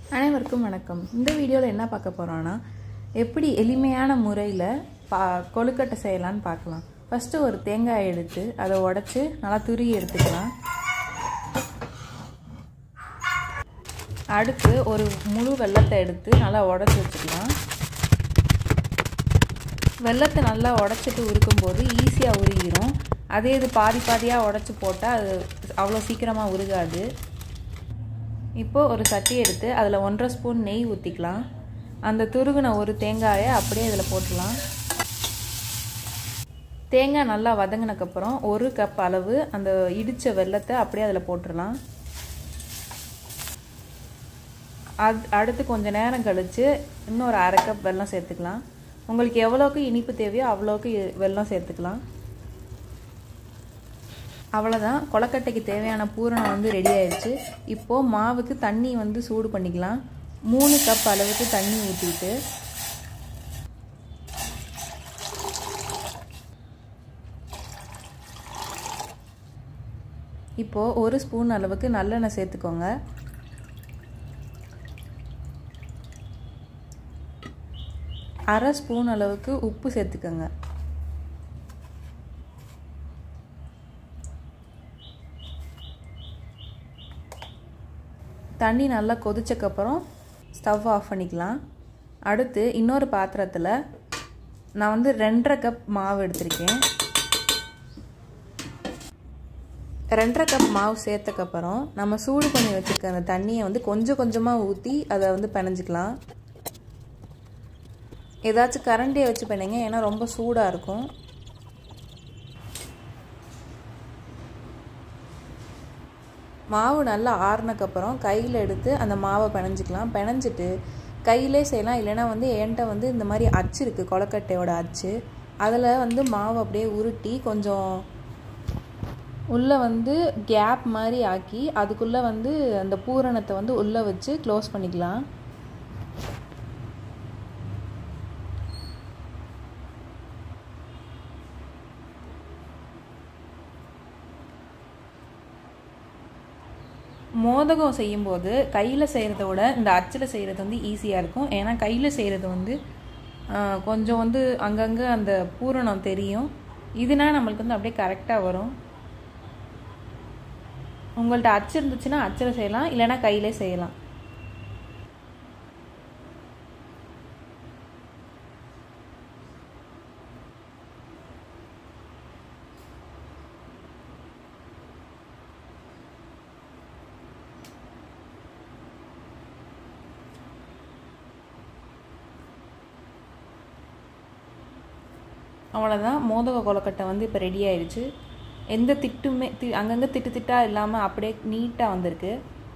அனைவருக்கும் வணக்கம் இந்த வீடியோவில் என்ன பார்க்க போகிறோன்னா எப்படி எளிமையான முறையில் பா கொழுக்கட்டை செய்யலான்னு பார்க்கலாம் ஃபஸ்ட்டு ஒரு தேங்காய் எடுத்து அதை உடச்சி நல்லா துருகி எடுத்துக்கலாம் அடுத்து ஒரு முழு வெள்ளத்தை எடுத்து நல்லா உடச்சி வச்சுக்கலாம் வெள்ளத்தை நல்லா உடச்சிட்டு உருக்கும்போது ஈஸியாக உருகிரும் அதே இது பாதி பாதியாக உடச்சி போட்டால் அது அவ்வளோ சீக்கிரமாக உருகாது இப்போது ஒரு சட்டி எடுத்து அதில் ஒன்றரை ஸ்பூன் நெய் ஊற்றிக்கலாம் அந்த துருகுன ஒரு தேங்காயை அப்படியே இதில் போட்டுடலாம் தேங்காய் நல்லா வதங்கினக்கப்புறம் ஒரு கப் அளவு அந்த இடித்த வெள்ளத்தை அப்படியே அதில் போட்டுடலாம் அது அடுத்து கொஞ்சம் நேரம் கழித்து இன்னொரு அரை கப் வெல்லம் சேர்த்துக்கலாம் உங்களுக்கு எவ்வளோக்கு இனிப்பு தேவையோ அவ்வளோக்கு வெல்லம் சேர்த்துக்கலாம் அவ்வளோதான் கொலக்கட்டைக்கு தேவையான பூரணம் வந்து ரெடி ஆயிடுச்சு இப்போது மாவுக்கு தண்ணி வந்து சூடு பண்ணிக்கலாம் மூணு கப் அளவுக்கு தண்ணி ஊற்றிட்டு இப்போது ஒரு ஸ்பூன் அளவுக்கு நல்லெண்ணெய் சேர்த்துக்கோங்க அரை ஸ்பூன் அளவுக்கு உப்பு சேர்த்துக்கோங்க தண்ணி நல்லா கொதிச்சக்கப்புறம் ஸ்டவ் ஆஃப் பண்ணிக்கலாம் அடுத்து இன்னொரு பாத்திரத்தில் நான் வந்து ரெண்டரை கப் மாவு எடுத்திருக்கேன் ரெண்டரை கப் மாவு சேர்த்தக்கப்புறம் நம்ம சூடு பண்ணி வச்சுருக்க அந்த தண்ணியை வந்து கொஞ்சம் கொஞ்சமாக ஊற்றி அதை வந்து பிணைஞ்சிக்கலாம் ஏதாச்சும் கரண்டியை வச்சு பிணைங்க ஏன்னா ரொம்ப சூடாக இருக்கும் மாவு நல்லா ஆறுனக்கப்புறம் கையில் எடுத்து அந்த மாவை பிணைஞ்சிக்கலாம் பிணைஞ்சிட்டு கையிலே செய்யலாம் இல்லைனா வந்து என்கிட்ட வந்து இந்த மாதிரி அச்சு இருக்குது கொலக்கட்டையோட அச்சு அதில் வந்து மாவு அப்படியே உருட்டி கொஞ்சம் உள்ளே வந்து கேப் மாதிரி ஆக்கி அதுக்குள்ளே வந்து அந்த பூரணத்தை வந்து உள்ளே வச்சு க்ளோஸ் பண்ணிக்கலாம் மோதகம் செய்யும்போது கையில் செய்கிறத விட இந்த அச்சில் செய்கிறது வந்து ஈஸியாக இருக்கும் ஏன்னா கையில் செய்கிறது வந்து கொஞ்சம் வந்து அங்கங்கே அந்த பூரணம் தெரியும் இதுனா நம்மளுக்கு வந்து அப்படியே கரெக்டாக வரும் உங்கள்கிட்ட அச்சு இருந்துச்சுன்னா அச்சில் செய்யலாம் இல்லைனா கையிலே செய்யலாம் அவ்வளோதான் மோதக கொலக்கட்டை வந்து இப்போ ரெடி ஆயிடுச்சு எந்த திட்டுமே தி அங்கங்கே திட்டு திட்டாக இல்லாமல் அப்படியே நீட்டாக வந்திருக்கு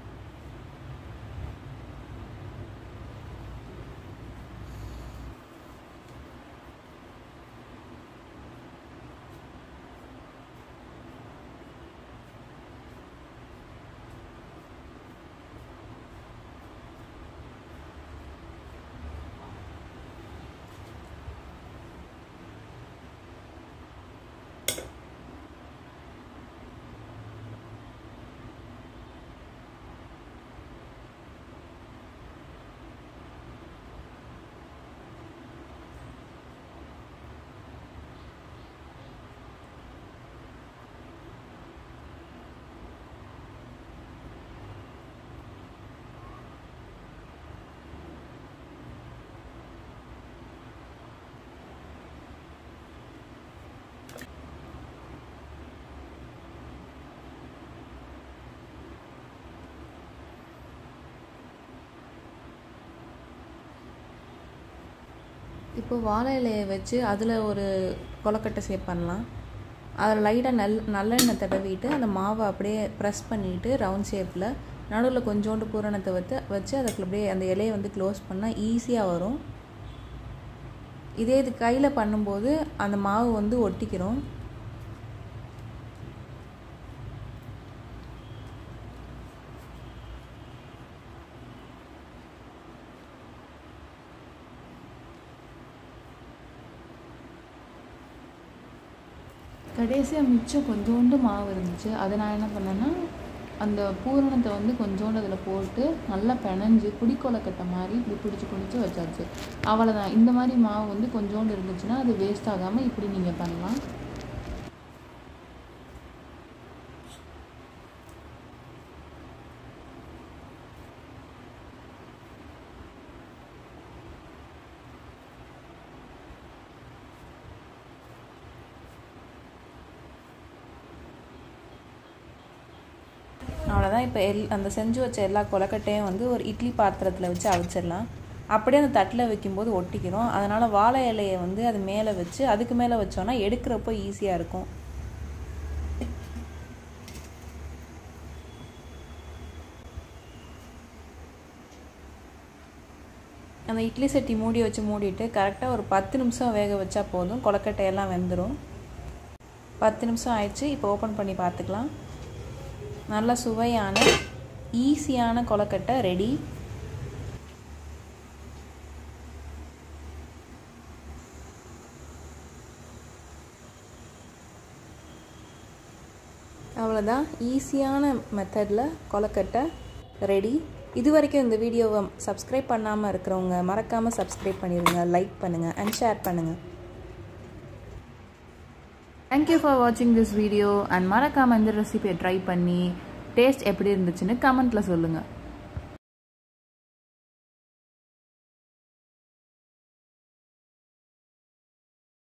இப்போ வாழை இலையை வச்சு அதில் ஒரு கொலக்கட்டை சேப் பண்ணலாம் அதில் லைட்டாக நல் நல்லெண்ணெய் தடவிட்டு அந்த மாவை அப்படியே ப்ரெஸ் பண்ணிவிட்டு ரவுண்ட் ஷேப்பில் நடுவில் கொஞ்சோண்டு பூரணத்தை வச்சு வச்சு அதுக்கு அப்படியே அந்த இலையை வந்து க்ளோஸ் பண்ணால் ஈஸியாக வரும் இதே இது கையில் பண்ணும்போது அந்த மாவு வந்து ஒட்டிக்கிறோம் கடைசியாக மிச்சம் கொஞ்சோண்டு மாவு இருந்துச்சு அதை நான் என்ன பண்ணேன்னா அந்த பூரணத்தை வந்து கொஞ்சோண்டு அதில் போட்டு நல்லா பிணைஞ்சு புடி கொலக்கட்டை மாதிரி இப்படி பிடிச்சி பிடிச்சி வச்சாச்சு அவ்வளோதான் இந்த மாதிரி மாவு வந்து கொஞ்சோண்டு இருந்துச்சுன்னா அது வேஸ்ட் ஆகாமல் இப்படி நீங்கள் பண்ணலாம் அவ்வளோதான் இப்போ எல் அந்த செஞ்சு வச்ச எல்லா கொலக்கட்டையும் வந்து ஒரு இட்லி பாத்திரத்தில் வச்சு அவிச்சிடலாம் அப்படியே அந்த தட்டில் வைக்கும்போது ஒட்டிக்கிறோம் அதனால் வாழை இலையை வந்து அது மேலே வச்சு அதுக்கு மேலே வச்சோன்னா எடுக்கிறப்போ ஈஸியாக இருக்கும் அந்த இட்லி சட்டி மூடி வச்சு மூடிட்டு கரெக்டாக ஒரு பத்து நிமிஷம் வேக வச்சா போதும் கொலக்கட்டையெல்லாம் வெந்துடும் பத்து நிமிஷம் ஆயிடுச்சு இப்போ ஓப்பன் பண்ணி பார்த்துக்கலாம் நல்ல சுவையான ஈஸியான கொலக்கட்டை ரெடி அவ்வளோதான் ஈஸியான மெத்தடில் கொலக்கட்டை ரெடி இது வரைக்கும் இந்த வீடியோவை சப்ஸ்கிரைப் பண்ணாமல் இருக்கிறவங்க மறக்காமல் சப்ஸ்கிரைப் பண்ணிடுங்க லைக் பண்ணுங்கள் அண்ட் ஷேர் பண்ணுங்கள் தேங்க்யூ ஃபார் வாட்சிங் திஸ் வீடியோ அண்ட் மறக்காமல் இந்த ரெசிபியை ட்ரை பண்ணி டேஸ்ட் எப்படி இருந்துச்சுன்னு கமெண்ட்டில் சொல்லுங்கள்